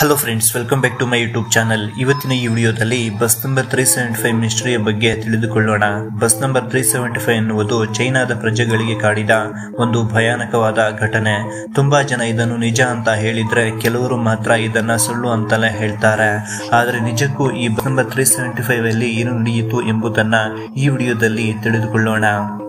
hello friends welcome back to my YouTube channel ಇವತ್ತಿನ ಈ ವಿಡಿಯೋದಲ್ಲಿ bus number three seventy five ಮಿಸ್ಟ್ರಿಯ ಬಗ್ಗೆ ತಿಳಿದುಕೊಳ್ಳೋಣ bus number three seventy five ಎನ್ನುವುದು ಚೈನಾದ ಪ್ರಜೆಗಳಿಗೆ ಕಾಡಿದ ಒಂದು ಭಯಾನಕವಾದ ಘಟನೆ ತುಂಬಾ ಜನ ಇದನ್ನು ನಿಜ ಅಂತ ಹೇಳಿದ್ರೆ ಕೆಲವರು ಮಾತ್ರ ಇದನ್ನ ಸುಳ್ಳು ಅಂತಲೇ ಹೇಳ್ತಾರೆ ಆದರೆ ನಿಜಕ್ಕೂ ಈ bus number three seventy five ಅಲ್ಲಿ ಏನು ನಡೆಯಿತು ಎಂಬುದನ್ನ ಈ ವಿಡಿಯೋದಲ್ಲಿ ತಿಳಿದುಕೊಳ್ಳೋಣ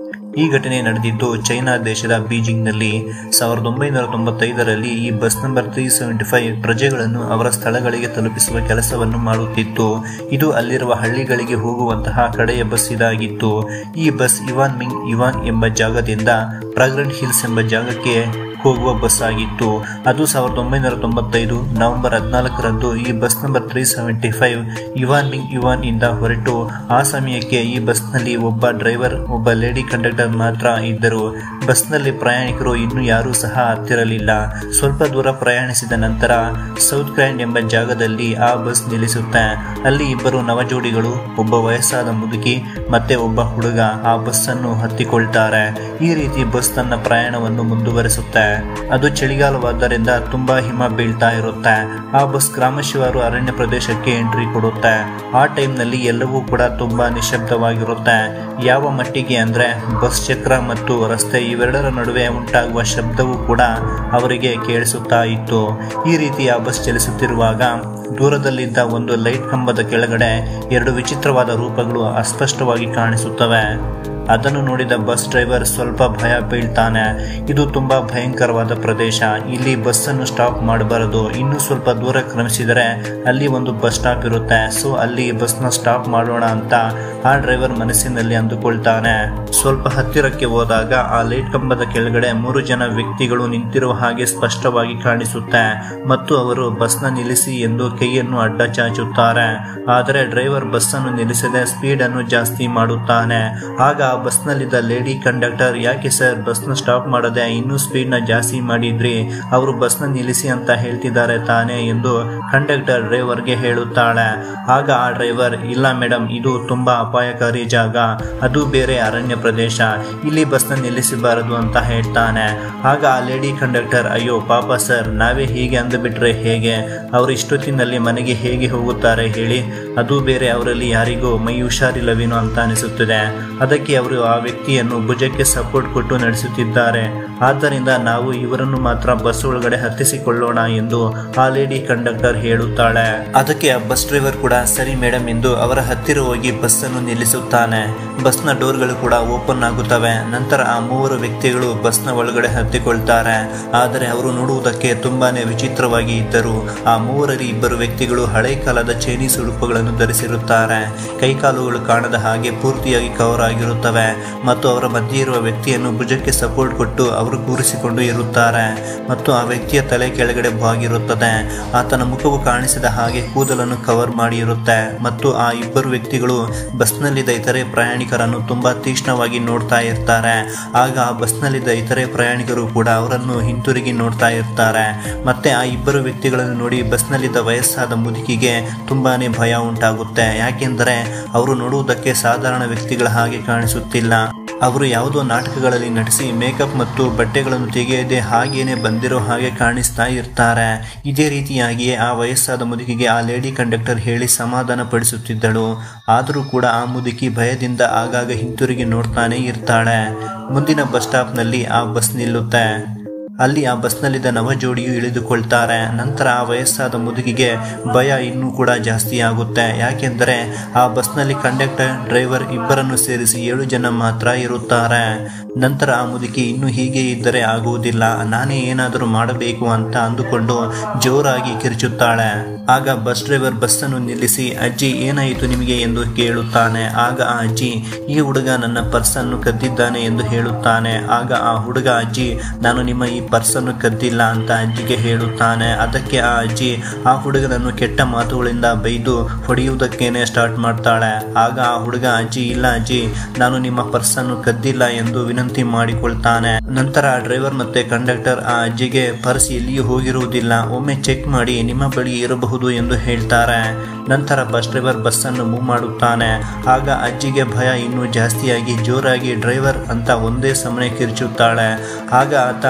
ಈ ಘಟನೆ ನಡೆದಿದ್ದು ಚೈನಾ ದೇಶದ ಬೀಜಿಂಗ್ನಲ್ಲಿ ಸಾವಿರದ ಒಂಬೈನೂರ ತೊಂಬತ್ತೈದರಲ್ಲಿ ಈ bus number three seventy five ಪ್ರಜೆಗಳನ್ನು ಅವರ ಸ್ಥಳಗಳಿಗೆ ತಲುಪಿಸುವ ಕೆಲಸವನ್ನು ಮಾಡುತ್ತಿತ್ತು ಇದು ಅಲ್ಲಿರುವ ಹಳ್ಳಿಗಳಿಗೆ ಹೋಗುವಂತಹ ಕಡೆಯ ಬಸ್ ಇದಾಗಿತ್ತು ಈ ಬಸ್ ಇವಾನ್ ಮಿಂಗ್ ಇವಾನ್ ಎಂಬ ಜಾಗದಿಂದ ಪ್ರಾಗ್ರೆಂಟ್ ಹಿಲ್ಸ್ ಎಂಬ ಜಾಗಕ್ಕೆ ಹೋಗುವ ಬಸ್ ಆಗಿತ್ತು ಅದು ಸಾವಿರದ ಒಂಬೈನೂರ ತೊಂಬತ್ತೈದು ನವೆಂಬರ್ ಹದಿನಾಲ್ಕರಂದು ಈ bus number three seventy five ಇವಾನ್ ಮಿಂಗ್ ಇವಾನ್ ಇಂದ ಹೊರಟು ಆ ಸಮಯಕ್ಕೆ ಈ ಬಸ್ನಲ್ಲಿ ಒಬ್ಬ ಡ್ರೈವರ್ ಒಬ್ಬ ಲೇಡಿ ಕಂಡಕ್ಟರ್ ಮಾತ್ರ ಇದ್ದರು ಬಸ್ನಲ್ಲಿ ಪ್ರಯಾಣಿಕರು ಇನ್ನೂ ಯಾರೂ ಸಹ ಹತ್ತಿರಲಿಲ್ಲ ಸ್ವಲ್ಪ ದೂರ ಪ್ರಯಾಣಿಸಿದ ನಂತರ ಸೌತ್ ಗ್ರ್ಯಾಂಡ್ ಎಂಬ ಜಾಗದಲ್ಲಿ ಆ ಬಸ್ ನಿಲ್ಲಿಸುತ್ತೆ ಅಲ್ಲಿ ಇಬ್ಬರು ನವಜೋಡಿಗಳು ಒಬ್ಬ ವಯಸ್ಸಾದ ಮುದುಕಿ ಮತ್ತೆ ಒಬ್ಬ ಹುಡುಗ ಆ ಬಸ್ ಅನ್ನು ಹತ್ತಿಕೊಳ್ತಾರೆ ಈ ರೀತಿ ಬಸ್ ತನ್ನ ಪ್ರಯಾಣವನ್ನು ಮುಂದುವರಿಸುತ್ತೆ ಅದು ಚಳಿಗಾಲವಾದ್ದರಿಂದ ತುಂಬಾ ಹಿಮ ಬೀಳ್ತಾ ಇರುತ್ತೆ ಆ ಬಸ್ ಗ್ರಾಮಶಿವಾರು ಅರಣ್ಯ ಪ್ರದೇಶಕ್ಕೆ ಎಂಟ್ರಿ ಕೊಡುತ್ತೆ ಆ ಟೈಮ್ನಲ್ಲಿ ಎಲ್ಲವೂ ಕೂಡ ತುಂಬಾ ನಿಶಬ್ದವಾಗಿರುತ್ತೆ ಯಾವ ಮಟ್ಟಿಗೆ ಅಂದ್ರೆ ಬಸ್ ಚಕ್ರ ಮತ್ತು ರಸ್ತೆ ಇವೆರಡರ ನಡುವೆ ಉಂಟಾಗುವ ಶಬ್ದವೂ ಕೂಡ ಅವರಿಗೆ ಕೇಳಿಸುತ್ತಾ ಇತ್ತು ಈ ರೀತಿ ಆ ಬಸ್ ಚಲಿಸುತ್ತಿರುವಾಗ ದೂರದಲ್ಲಿದ್ದ ಒಂದು ಲೈಟ್ ಕಂಬದ ಕೆಳಗಡೆ ಎರಡು ವಿಚಿತ್ರವಾದ ರೂಪಗಳು ಅಸ್ಪಷ್ಟವಾಗಿ ಕಾಣಿಸುತ್ತವೆ ಅದನ್ನು ನೋಡಿದ ಬಸ್ ಡ್ರೈವರ್ ಸ್ವಲ್ಪ ಭಯ ಬೀಳ್ತಾನೆ ಇದು ತುಂಬಾ ಭಯಂಕರವಾದ ಪ್ರದೇಶ ಇಲ್ಲಿ ಬಸ್ ಅನ್ನು ಸ್ಟಾಪ್ ಮಾಡಬಾರದು ಇನ್ನು ಸ್ವಲ್ಪ ದೂರ ಕ್ರಮಿಸಿದರೆ ಅಲ್ಲಿ ಒಂದು ಬಸ್ ಸ್ಟಾಪ್ ಇರುತ್ತೆ ಸೊ ಅಲ್ಲಿ ಬಸ್ನ ಸ್ಟಾಪ್ ಮಾಡೋಣ ಅಂತ ಆ ಡ್ರೈವರ್ ಮನಸ್ಸಿನಲ್ಲಿ ಅಂದುಕೊಳ್ತಾನೆ ಸ್ವಲ್ಪ ಹತ್ತಿರಕ್ಕೆ ಹೋದಾಗ ಆ ಲೈಟ್ ಕಂಬದ ಕೆಳಗಡೆ ಮೂರು ಜನ ವ್ಯಕ್ತಿಗಳು ನಿಂತಿರುವ ಹಾಗೆ ಸ್ಪಷ್ಟವಾಗಿ ಕಾಣಿಸುತ್ತೆ ಮತ್ತು ಅವರು ಬಸ್ನ ನಿಲ್ಲಿಸಿ ಎಂದು ಕೈಯನ್ನು ಅಡ್ಡ ಚಾಚುತ್ತಾರೆ ಆದರೆ ಡ್ರೈವರ್ ಬಸ್ ಅನ್ನು ನಿಲ್ಲಿಸದೆ ಸ್ಪೀಡ್ ಅನ್ನು ಜಾಸ್ತಿ ಮಾಡುತ್ತಾನೆ ಆಗ ಆ ಬಸ್ನಲ್ಲಿದ್ದ ಲೇಡಿ ಕಂಡಕ್ಟರ್ ಯಾಕೆ ಸರ್ ಬಸ್ನ ಸ್ಟಾಪ್ ಮಾಡದೆ ಇನ್ನೂ ಸ್ಪೀಡ್ನ ಜಾಸ್ತಿ ಮಾಡಿದ್ರಿ ಅವರು ಬಸ್ನ ನಿಲ್ಲಿಸಿ ಅಂತ ಹೇಳ್ತಿದ್ದಾರೆ ತಾನೇ ಎಂದು ಕಂಡಕ್ಟರ್ ಡ್ರೈವರ್ಗೆ ಹೇಳುತ್ತಾಳೆ ಆಗ ಆ ಡ್ರೈವರ್ ಇಲ್ಲ ಮೇಡಮ್ ಇದು ತುಂಬಾ ಅಪಾಯಕಾರಿ ಜಾಗ ಅದು ಬೇರೆ ಅರಣ್ಯ ಪ್ರದೇಶ ಇಲ್ಲಿ ಬಸ್ನ ನಿಲ್ಲಿಸಬಾರದು ಅಂತ ಹೇಳ್ತಾನೆ ಆಗ ಆ ಲೇಡಿ ಕಂಡಕ್ಟರ್ ಅಯ್ಯೋ ಪಾಪ ಸರ್ ನಾವೇ ಹೀಗೆ ಅಂದುಬಿಟ್ರೆ ಹೇಗೆ ಅವರು ಇಷ್ಟೊತ್ತಿನಲ್ಲಿ ಮನೆಗೆ ಹೇಗೆ ಹೋಗುತ್ತಾರೆ ಹೇಳಿ ಅದು ಬೇರೆ ಅವರಲ್ಲಿ ಯಾರಿಗೂ ಮೈ ಹುಷಾರಿಲ್ಲವೇನೋ ಅಂತ ಅನಿಸುತ್ತದೆ ಅದಕ್ಕೆ ಅವರು ಆ ವ್ಯಕ್ತಿಯನ್ನು ಭುಜಕ್ಕೆ ಸಪೋರ್ಟ್ ಕೊಟ್ಟು ನಡೆಸುತ್ತಿದ್ದಾರೆ ಆದ್ದರಿಂದ ನಾವು ಇವರನ್ನು ಮಾತ್ರ ಬಸ್ ಒಳಗಡೆ ಹತ್ತಿಸಿಕೊಳ್ಳೋಣ ಎಂದು ಆ ಲೇಡಿ ಕಂಡಕ್ಟರ್ ಹೇಳುತ್ತಾಳೆ ಅದಕ್ಕೆ ಆ ಬಸ್ ಡ್ರೈವರ್ ಕೂಡ ಸರಿ ಮೇಡಮ್ ಎಂದು ಅವರ ಹತ್ತಿರ ಹೋಗಿ ಬಸ್ ಅನ್ನು ನಿಲ್ಲಿಸುತ್ತಾನೆ ಬಸ್ನ ಡೋರ್ಗಳು ಕೂಡ ಓಪನ್ ಆಗುತ್ತವೆ ನಂತರ ಆ ಮೂವರು ವ್ಯಕ್ತಿಗಳು ಬಸ್ನ ಒಳಗಡೆ ಹತ್ತಿಕೊಳ್ತಾರೆ ಆದರೆ ಅವರು ನೋಡುವುದಕ್ಕೆ ತುಂಬಾನೇ ವಿಚಿತ್ರವಾಗಿ ಇದ್ದರು ಆ ಮೂವರಲ್ಲಿ ಇಬ್ಬರು ವ್ಯಕ್ತಿಗಳು ಹಳೆ ಕಾಲದ ಚೈನೀಸ್ ಉಡುಪುಗಳನ್ನು ಧರಿಸಿರುತ್ತಾರೆ ಕೈಕಾಲುಗಳು ಕಾಣದ ಹಾಗೆ ಪೂರ್ತಿಯಾಗಿ ಕವರ್ ಆಗಿರುತ್ತವೆ ಮತ್ತು ಅವರ ಮಧ್ಯೆ ಇರುವ ವ್ಯಕ್ತಿಯನ್ನು ಭುಜಕ್ಕೆ ಸಪೋರ್ಟ್ ಕೊಟ್ಟು ಅವರು ಕೂರಿಸಿಕೊಂಡು ಇರುತ್ತಾರೆ ಮತ್ತು ಆ ವ್ಯಕ್ತಿಯ ತಲೆ ಕೆಳಗಡೆ ಬಾಗಿರುತ್ತದೆ ಆತನ ಮುಖವು ಕಾಣಿಸಿದ ಹಾಗೆ ಕೂದಲನ್ನು ಕವರ್ ಮಾಡಿರುತ್ತೆ ಮತ್ತು ಆ ಇಬ್ಬರು ವ್ಯಕ್ತಿಗಳು ಬಸ್ನಲ್ಲಿದ್ದ ಇತರೆ ಪ್ರಯಾಣಿಕರನ್ನು ತುಂಬಾ ತೀಕ್ಷ್ಣವಾಗಿ ನೋಡ್ತಾ ಇರ್ತಾರೆ ಆಗ ಆ ಬಸ್ನಲ್ಲಿದ್ದ ಇತರೆ ಪ್ರಯಾಣಿಕರು ಕೂಡ ಅವರನ್ನು ಹಿಂತಿರುಗಿ ನೋಡ್ತಾ ಇರ್ತಾರೆ ಮತ್ತೆ ಆ ಇಬ್ಬರು ವ್ಯಕ್ತಿಗಳನ್ನು ನೋಡಿ ಬಸ್ನಲ್ಲಿದ್ದ ವಯಸ್ಸಾದ ಮುದುಕಿಗೆ ತುಂಬಾನೇ ಭಯ ಉಂಟಾಗುತ್ತೆ ಯಾಕೆಂದರೆ ಅವರು ನೋಡುವುದಕ್ಕೆ ಸಾಧಾರಣ ವ್ಯಕ್ತಿಗಳ ಹಾಗೆ ಕಾಣಿಸುತ್ತಿಲ್ಲ ಅವರು ಯಾವುದೋ ನಾಟಕಗಳಲ್ಲಿ ನಟಿಸಿ ಮೇಕಪ್ ಮತ್ತು ಬಟ್ಟೆಗಳನ್ನು ತೆಗೆಯದೆ ಹಾಗೇನೆ ಬಂದಿರೋ ಹಾಗೆ ಕಾಣಿಸ್ತಾ ಇರ್ತಾರೆ ಇದೇ ರೀತಿಯಾಗಿಯೇ ಆ ವಯಸ್ಸಾದ ಮುದುಕಿಗೆ ಆ ಲೇಡಿ ಕಂಡಕ್ಟರ್ ಹೇಳಿ ಸಮಾಧಾನ ಪಡಿಸುತ್ತಿದ್ದಳು ಆದರೂ ಕೂಡ ಆ ಮುದುಕಿ ಭಯದಿಂದ ಆಗಾಗ ಹಿಂತಿರುಗಿ ನೋಡ್ತಾನೆ ಇರ್ತಾಳೆ ಮುಂದಿನ ಬಸ್ ಸ್ಟಾಪ್ನಲ್ಲಿ ಆ ಬಸ್ ನಿಲ್ಲುತ್ತೆ ಅಲ್ಲಿ ಆ ಬಸ್ನಲ್ಲಿದ್ದ ನವಜೋಡಿಯು ಇಳಿದುಕೊಳ್ತಾರೆ ನಂತರ ಆ ವಯಸ್ಸಾದ ಮುದುಕಿಗೆ ಭಯ ಇನ್ನೂ ಕೂಡ ಜಾಸ್ತಿ ಆಗುತ್ತೆ ಯಾಕೆಂದರೆ ಆ ಬಸ್ನಲ್ಲಿ ಕಂಡಕ್ಟರ್ ಡ್ರೈವರ್ ಇಬ್ಬರನ್ನು ಸೇರಿಸಿ ಏಳು ಜನ ಮಾತ್ರ ಇರುತ್ತಾರೆ ನಂತರ ಆ ಮುದುಕಿ ಇನ್ನೂ ಹೀಗೆ ಇದ್ದರೆ ಆಗುವುದಿಲ್ಲ ನಾನೇ ಏನಾದರೂ ಮಾಡಬೇಕು ಅಂತ ಅಂದುಕೊಂಡು ಜೋರಾಗಿ ಕಿರುಚುತ್ತಾಳೆ ಆಗ ಬಸ್ ಡ್ರೈವರ್ ಬಸ್ಸನ್ನು ನಿಲ್ಲಿಸಿ ಅಜ್ಜಿ ಏನಾಯಿತು ನಿಮಗೆ ಎಂದು ಕೇಳುತ್ತಾನೆ ಆಗ ಆ ಅಜ್ಜಿ ಈ ಹುಡುಗ ನನ್ನ ಪರ್ಸನ್ನು ಕದ್ದಿದ್ದಾನೆ ಎಂದು ಹೇಳುತ್ತಾನೆ ಆಗ ಆ ಹುಡುಗ ಅಜ್ಜಿ ನಾನು ನಿಮ್ಮ ಈ ಪರ್ಸನ್ನು ಕದ್ದಿಲ್ಲ ಅಂತ ಅಜ್ಜಿಗೆ ಹೇಳುತ್ತಾನೆ ಅದಕ್ಕೆ ಆ ಅಜ್ಜಿ ಆ ಹುಡುಗನನ್ನು ಕೆಟ್ಟ ಮಾತುಗಳಿಂದ ಬೈದು ಹೊಡೆಯುವುದಕ್ಕೇನೆ ಸ್ಟಾರ್ಟ್ ಮಾಡ್ತಾಳೆ ಆಗ ಆ ಹುಡುಗ ಅಜ್ಜಿ ಇಲ್ಲ ಅಜ್ಜಿ ನಾನು ನಿಮ್ಮ ಪರ್ಸನ್ನು ಕದ್ದಿಲ್ಲ ಎಂದು ವಿನಂತಿ ಮಾಡಿಕೊಳ್ತಾನೆ ನಂತರ ಡ್ರೈವರ್ ಮತ್ತೆ ಕಂಡಕ್ಟರ್ ಆ ಅಜ್ಜಿಗೆ ಪರ್ಸ್ ಎಲ್ಲಿಯೂ ಹೋಗಿರುವುದಿಲ್ಲ ಒಮ್ಮೆ ಚೆಕ್ ಮಾಡಿ ನಿಮ್ಮ ಬಳಿ ಇರಬಹುದು ಎಂದು ಹೇಳ್ತಾರೆ ನಂತರ ಬಸ್ ಡ್ರೈವರ್ ಬಸ್ ಅನ್ನು ಮೂವ್ ಮಾಡುತ್ತಾನೆ ಆಗ ಅಜ್ಜಿಗೆ ಭಯ ಇನ್ನೂ ಜಾಸ್ತಿಯಾಗಿ ಜೋರಾಗಿ ಡ್ರೈವರ್ ಅಂತ ಒಂದೇ ಸಮನೆ ಕಿರ್ಚುತ್ತಾಳೆ ಆಗ ಆತ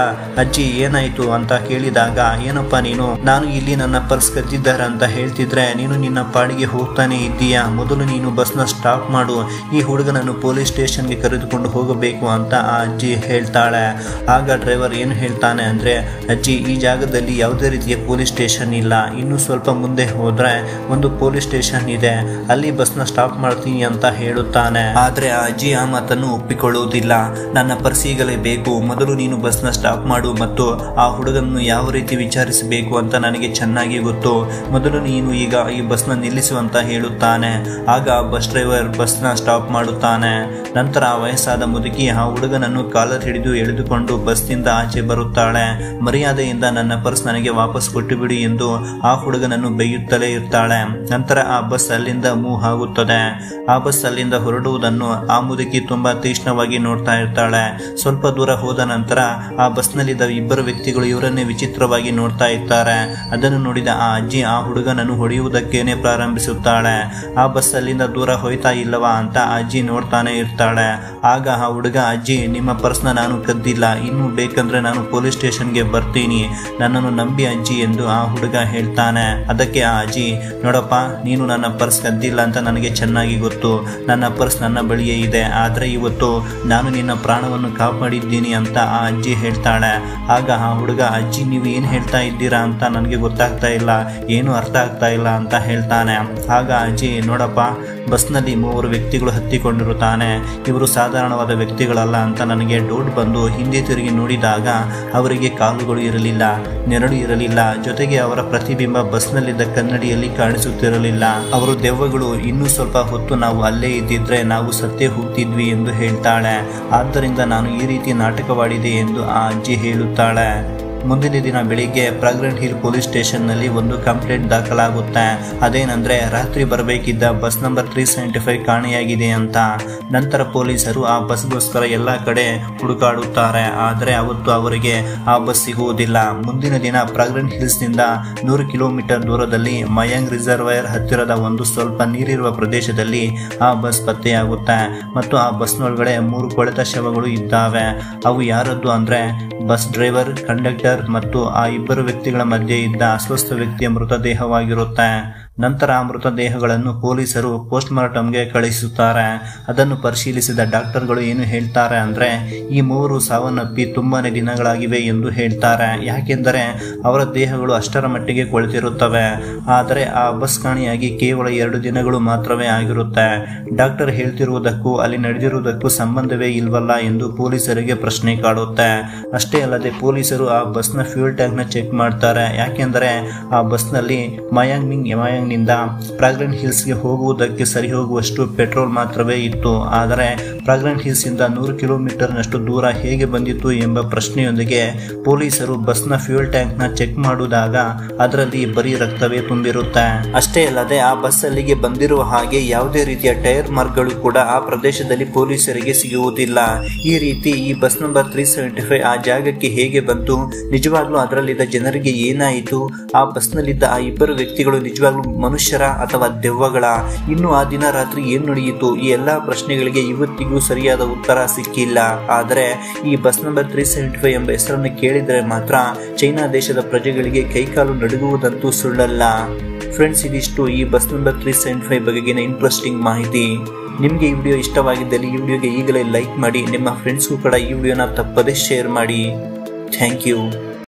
ಅಜ್ಜಿ ಏನಾಯ್ತು ಅಂತ ಕೇಳಿದಾಗ ಏನಪ್ಪ ನೀನು ನಾನು ಇಲ್ಲಿ ನನ್ನ ಪರ್ಸ್ ಕದ್ದಿದ್ದಾರೆ ಅಂತ ಹೇಳ್ತಿದ್ರೆ ನೀನು ನಿನ್ನ ಪಾಡಿಗೆ ಹೋಗ್ತಾನೆ ಇದ್ದೀಯಾ ಮೊದಲು ನೀನು ಬಸ್ನ ಸ್ಟಾಪ್ ಮಾಡು ಈ ಹುಡುಗನನ್ನು ಪೊಲೀಸ್ ಸ್ಟೇಷನ್ಗೆ ಕರೆದುಕೊಂಡು ಹೋಗಬೇಕು ಅಂತ ಆ ಅಜ್ಜಿ ಹೇಳ್ತಾಳೆ ಆಗ ಡ್ರೈವರ್ ಏನು ಹೇಳ್ತಾನೆ ಅಂದ್ರೆ ಅಜ್ಜಿ ಈ ಜಾಗದಲ್ಲಿ ಯಾವುದೇ ರೀತಿಯ ಪೊಲೀಸ್ ಸ್ಟೇಷನ್ ಇಲ್ಲ ಇನ್ನು ಸ್ವಲ್ಪ ಮುಂದೆ ಹೋದ್ರೆ ಒಂದು ಪೊಲೀಸ್ ಸ್ಟೇಷನ್ ಇದೆ ಅಲ್ಲಿ ಬಸ್ನ ಸ್ಟಾಪ್ ಮಾಡ್ತೀನಿ ಅಂತ ಹೇಳುತ್ತಾನೆ ಆದ್ರೆ ಆ ಅಜ್ಜಿ ಆ ಮಾತನ್ನು ಒಪ್ಪಿಕೊಳ್ಳುವುದಿಲ್ಲ ನನ್ನ ಪರ್ಸ್ ಈಗಲೇ ಬೇಕು ಮೊದಲು ನೀನು ಬಸ್ನ ಸ್ಟಾಪ್ ಮಾಡು ಮತ್ತು ಆ ಹುಡುಗನನ್ನು ಯಾವ ರೀತಿ ವಿಚಾರಿಸಬೇಕು ಅಂತ ನನಗೆ ಚೆನ್ನಾಗಿ ಗೊತ್ತು ಮೊದಲು ನೀನು ಈಗ ಈ ಬಸ್ನ ನಿಲ್ಲಿಸು ಅಂತ ಹೇಳುತ್ತಾನೆ ಆಗ ಆ ಬಸ್ ಡ್ರೈವರ್ ಬಸ್ನ ಸ್ಟಾಪ್ ಮಾಡುತ್ತಾನೆ ನಂತರ ಆ ವಯಸ್ಸಾದ ಮುದುಕಿ ಆ ಹುಡುಗನನ್ನು ಕಾಲರ್ ಹಿಡಿದು ಎಳೆದುಕೊಂಡು ಬಸ್ನಿಂದ ಆಚೆ ಬರುತ್ತಾಳೆ ಮರ್ಯಾದೆಯಿಂದ ನನ್ನ ಪರ್ಸ್ ನನಗೆ ವಾಪಸ್ ಕೊಟ್ಟು ಬಿಡಿ ಎಂದು ಆ ಹುಡುಗನನ್ನು ಬೈಯುತ್ತಲೇ ಇರ್ತಾಳೆ ನಂತರ ಆ ಬಸ್ ಅಲ್ಲಿಂದ ಮೂವ್ ಆಗುತ್ತದೆ ಆ ಬಸ್ ಅಲ್ಲಿಂದ ಹೊರಡುವುದನ್ನು ಆ ಮುದುಕಿ ತುಂಬಾ ತೀಕ್ಷ್ಣವಾಗಿ ನೋಡ್ತಾ ಇರ್ತಾಳೆ ಸ್ವಲ್ಪ ದೂರ ಹೋದ ನಂತರ ಆ ಬಸ್ನಲ್ಲಿದ್ದ ಇಬ್ಬರು ವ್ಯಕ್ತಿಗಳು ಇವರನ್ನೇ ವಿಚಿತ್ರವಾಗಿ ನೋಡ್ತಾ ಇರ್ತಾರೆ ಅದನ್ನು ನೋಡಿದ ಆ ಅಜ್ಜಿ ಆ ಹುಡುಗನನ್ನು ಹೊಡೆಯುವುದಕ್ಕೇನೆ ಪ್ರಾರಂಭಿಸುತ್ತಾಳೆ ಆ ಬಸ್ ಅಲ್ಲಿಂದ ದೂರ ಹೋಯ್ತಾ ಇಲ್ಲವಾ ಅಂತ ಆ ಅಜ್ಜಿ ನೋಡ್ತಾನೆ ಇರ್ತಾಳೆ ಆಗ ಆ ಹುಡುಗ ಅಜ್ಜಿ ನಿಮ್ಮ ಪರ್ಸ್ನ ನಾನು ಕದ್ದಿಲ್ಲ ಇನ್ನು ಬೇಕಂದ್ರೆ ನಾನು ಪೊಲೀಸ್ ಸ್ಟೇಷನ್ಗೆ ಬರ್ತೀನಿ ನನ್ನನ್ನು ನಂಬಿ ಅಜ್ಜಿ ಎಂದು ಆ ಹುಡುಗ ಹೇಳ್ತಾನೆ ಅದಕ್ಕೆ ಆ ಅಜ್ಜಿ ನೋಡಪ್ಪ ನೀನು ನನ್ನ ಪರ್ಸ್ ಕದ್ದಿಲ್ಲ ಅಂತ ನನಗೆ ಚೆನ್ನಾಗಿ ಗೊತ್ತು ನನ್ನ ಪರ್ಸ್ ನನ್ನ ಬಳಿಯೇ ಇದೆ ಆದರೆ ಇವತ್ತು ನಾನು ನಿನ್ನ ಪ್ರಾಣವನ್ನು ಕಾಪಾಡಿದ್ದೀನಿ ಅಂತ ಆ ಅಜ್ಜಿ ಹೇಳ್ತಾಳೆ ಆಗ ಆ ಹುಡುಗ ಅಜ್ಜಿ ನೀವು ಏನು ಹೇಳ್ತಾ ಇದ್ದೀರಾ ಅಂತ ನನಗೆ ಗೊತ್ತಾಗ್ತಾ ಇಲ್ಲ ಏನು ಅರ್ಥ ಆಗ್ತಾ ಇಲ್ಲ ಅಂತ ಹೇಳ್ತಾನೆ ಆಗ ಅಜ್ಜಿ ನೋಡಪ್ಪ ಬಸ್ನಲ್ಲಿ ಮೂವರು ವ್ಯಕ್ತಿಗಳು ಹತ್ತಿಕೊಂಡಿರುತ್ತಾನೆ ಇವರು ಸಾಧಾರಣವಾದ ವ್ಯಕ್ತಿಗಳಲ್ಲ ಅಂತ ನನಗೆ ಡೌಟ್ ಬಂದು ಹಿಂದೆ ತಿರುಗಿ ನೋಡಿದಾಗ ಅವರಿಗೆ ಕಾಲುಗಳು ಇರಲಿಲ್ಲ ನೆರಳು ಇರಲಿಲ್ಲ ಜೊತೆಗೆ ಅವರ ಪ್ರತಿಬಿಂಬ ಬಸ್ನಲ್ಲಿದ್ದ ಕನ್ನಡಿಯಲ್ಲಿ ಕಾಣಿಸುತ್ತಿರಲಿಲ್ಲ ಅವರು ದೆವ್ವಗಳು ಇನ್ನೂ ಸ್ವಲ್ಪ ಹೊತ್ತು ನಾವು ಅಲ್ಲೇ ಇದ್ದಿದ್ರೆ ನಾವು ಸತ್ತೇ ಹೋಗ್ತಿದ್ವಿ ಎಂದು ಹೇಳ್ತಾಳೆ ಆದ್ದರಿಂದ ನಾನು ಈ ರೀತಿ ನಾಟಕವಾಡಿದೆ ಎಂದು ಆ ಅಜ್ಜಿ ಹೇಳುತ್ತಾಳೆ ಮುಂದಿನ ದಿನ ಬೆಳಿಗ್ಗೆ ಪ್ರಾಗ್ರೆಂಟ್ ಹಿಲ್ ಪೊಲೀಸ್ ಸ್ಟೇಷನ್ನಲ್ಲಿ ಒಂದು ಕಂಪ್ಲೇಂಟ್ ದಾಖಲಾಗುತ್ತೆ ಅದೇನೆಂದ್ರೆ ರಾತ್ರಿ ಬರಬೇಕಿದ್ದ bus number three seventy five ಕಾಣೆಯಾಗಿದೆ ಅಂತ ನಂತರ ಪೊಲೀಸರು ಆ ಬಸ್ಗೋಸ್ಕರ ಎಲ್ಲ ಕಡೆ ಹುಡುಕಾಡುತ್ತಾರೆ ಆದರೆ ಅವತ್ತು ಅವರಿಗೆ ಆ ಬಸ್ ಸಿಗುವುದಿಲ್ಲ ಮುಂದಿನ ದಿನ ಪ್ರಾಗ್ರೆಂಟ್ ಹಿಲ್ಸ್ನಿಂದ ನೂರು ಕಿಲೋಮೀಟರ್ ದೂರದಲ್ಲಿ ಮಯಾಂಗ್ ರಿಸರ್ವೈರ್ ಹತ್ತಿರದ ಒಂದು ಸ್ವಲ್ಪ ನೀರಿರುವ ಪ್ರದೇಶದಲ್ಲಿ ಆ ಬಸ್ ಪತ್ತೆಯಾಗುತ್ತೆ ಮತ್ತು ಆ ಬಸ್ನೊಳಗಡೆ ಮೂರು ಕೊಳೆತ ಶವಗಳು ಇದ್ದಾವೆ ಅವು ಯಾರದ್ದು ಅಂದ್ರೆ ಬಸ್ ಡ್ರೈವರ್ ಕಂಡಕ್ಟರ್ ಮತ್ತು ಆ ಇಬ್ಬರು ವ್ಯಕ್ತಿಗಳ ಮಧ್ಯೆ ಇದ್ದ ಅಸ್ವಸ್ಥ ವ್ಯಕ್ತಿಯ ಮೃತದೇಹವಾಗಿರುತ್ತೆ ನಂತರ ಆ ಮೃತದೇಹಗಳನ್ನು ಪೊಲೀಸರು ಪೋಸ್ಟ್ ಮಾರ್ಟಮ್ಗೆ ಕಳುಹಿಸುತ್ತಾರೆ ಅದನ್ನು ಪರಿಶೀಲಿಸಿದ ಡಾಕ್ಟರ್ಗಳು ಏನು ಹೇಳ್ತಾರೆ ಅಂದ್ರೆ ಈ ಮೂವರು ಸಾವನ್ನಪ್ಪಿ ತುಂಬಾನೇ ದಿನಗಳಾಗಿವೆ ಎಂದು ಹೇಳ್ತಾರೆ ಯಾಕೆಂದರೆ ಅವರ ದೇಹಗಳು ಅಷ್ಟರ ಮಟ್ಟಿಗೆ ಕೊಳೆತಿರುತ್ತವೆ ಆದರೆ ಆ ಬಸ್ ಕಾಣಿಯಾಗಿ ಕೇವಲ ಎರಡು ದಿನಗಳು ಮಾತ್ರವೇ ಆಗಿರುತ್ತೆ ಡಾಕ್ಟರ್ ಹೇಳ್ತಿರುವುದಕ್ಕೂ ಅಲ್ಲಿ ನಡೆದಿರುವುದಕ್ಕೂ ಸಂಬಂಧವೇ ಇಲ್ವಲ್ಲ ಎಂದು ಪೊಲೀಸರಿಗೆ ಪ್ರಶ್ನೆ ಕಾಡುತ್ತೆ ಅಷ್ಟೇ ಅಲ್ಲದೆ ಪೊಲೀಸರು ಆ ಬಸ್ನ ಫ್ಯೂಲ್ ಟ್ಯಾಂಕ್ನ ಚೆಕ್ ಮಾಡ್ತಾರೆ ಯಾಕೆಂದರೆ ಆ ಬಸ್ನಲ್ಲಿ ಮಯಾಂಗ್ ಮಿಂಗ್ ಮಯಾಂಗ್ನಿಂದ ಪ್ರಾಗ್ರೆಂಟ್ ಹಿಲ್ಸ್ಗೆ ಹೋಗುವುದಕ್ಕೆ ಸರಿ ಹೋಗುವಷ್ಟು ಪೆಟ್ರೋಲ್ ಮಾತ್ರವೇ ಇತ್ತು ಆದರೆ ಪ್ರಾಗ್ರೆಂಟ್ ಹಿಲ್ಸ್ನಿಂದ ನೂರು ಕಿಲೋಮೀಟರ್ನಷ್ಟು ದೂರ ಹೇಗೆ ಬಂದಿತ್ತು ಎಂಬ ಪ್ರಶ್ನೆಯೊಂದಿಗೆ ಪೊಲೀಸರು ಬಸ್ನ ಫ್ಯೂಲ್ ಟ್ಯಾಂಕ್ನ ಚೆಕ್ ಮಾಡುವಾಗ ಅದರಲ್ಲಿ ಬರೀ ರಕ್ತವೇ ತುಂಬಿರುತ್ತೆ ಅಷ್ಟೇ ಅಲ್ಲದೆ ಆ ಬಸ್ ಅಲ್ಲಿಗೆ ಬಂದಿರುವ ಹಾಗೆ ಯಾವುದೇ ರೀತಿಯ ಟೈರ್ ಮಾರ್ಕ್ಗಳು ಕೂಡ ಆ ಪ್ರದೇಶದಲ್ಲಿ ಪೊಲೀಸರಿಗೆ ಸಿಗುವುದಿಲ್ಲ ಈ ರೀತಿ ಈ bus number three seventy five ಆ ಜಾಗಕ್ಕೆ ಹೇಗೆ ಬಂತು ನಿಜವಾಗ್ಲೂ ಅದರಲ್ಲಿದ್ದ ಜನರಿಗೆ ಏನಾಯಿತು ಆ ಬಸ್ನಲ್ಲಿದ್ದ ಆ ಇಬ್ಬರು ವ್ಯಕ್ತಿಗಳು ನಿಜವಾಗ್ಲೂ ಮನುಷ್ಯರ ಅಥವಾ ದೆವ್ವಗಳ ಇನ್ನು ಆ ದಿನ ರಾತ್ರಿ ಏನು ನಡೆಯಿತು ಈ ಎಲ್ಲಾ ಪ್ರಶ್ನೆಗಳಿಗೆ ಇವತ್ತಿಗೂ ಸರಿಯಾದ ಉತ್ತರ ಸಿಕ್ಕಿಲ್ಲ ಆದರೆ ಈ bus number three seventy five ಎಂಬ ಹೆಸರನ್ನು ಕೇಳಿದರೆ ಮಾತ್ರ ಚೈನಾ ದೇಶದ ಪ್ರಜೆಗಳಿಗೆ ಕೈಕಾಲು ನಡುಗುವುದಂತೂ ಸುಳ್ಳಲ್ಲ ಫ್ರೆಂಡ್ಸ್ ಇದಿಷ್ಟು ಈ bus number three seventy five ಬಗೆಗಿನ ಇಂಟ್ರೆಸ್ಟಿಂಗ್ ಮಾಹಿತಿ ನಿಮಗೆ ಈ ವಿಡಿಯೋ ಇಷ್ಟವಾಗಿದ್ದಲ್ಲಿ ಈ ವಿಡಿಯೋಗೆ ಈಗಲೇ ಲೈಕ್ ಮಾಡಿ ನಿಮ್ಮ ಫ್ರೆಂಡ್ಸ್ಗೂ ಕೂಡ ಈ ವಿಡಿಯೋನ ತಪ್ಪದೇ ಶೇರ್ ಮಾಡಿ ಥ್ಯಾಂಕ್ ಯು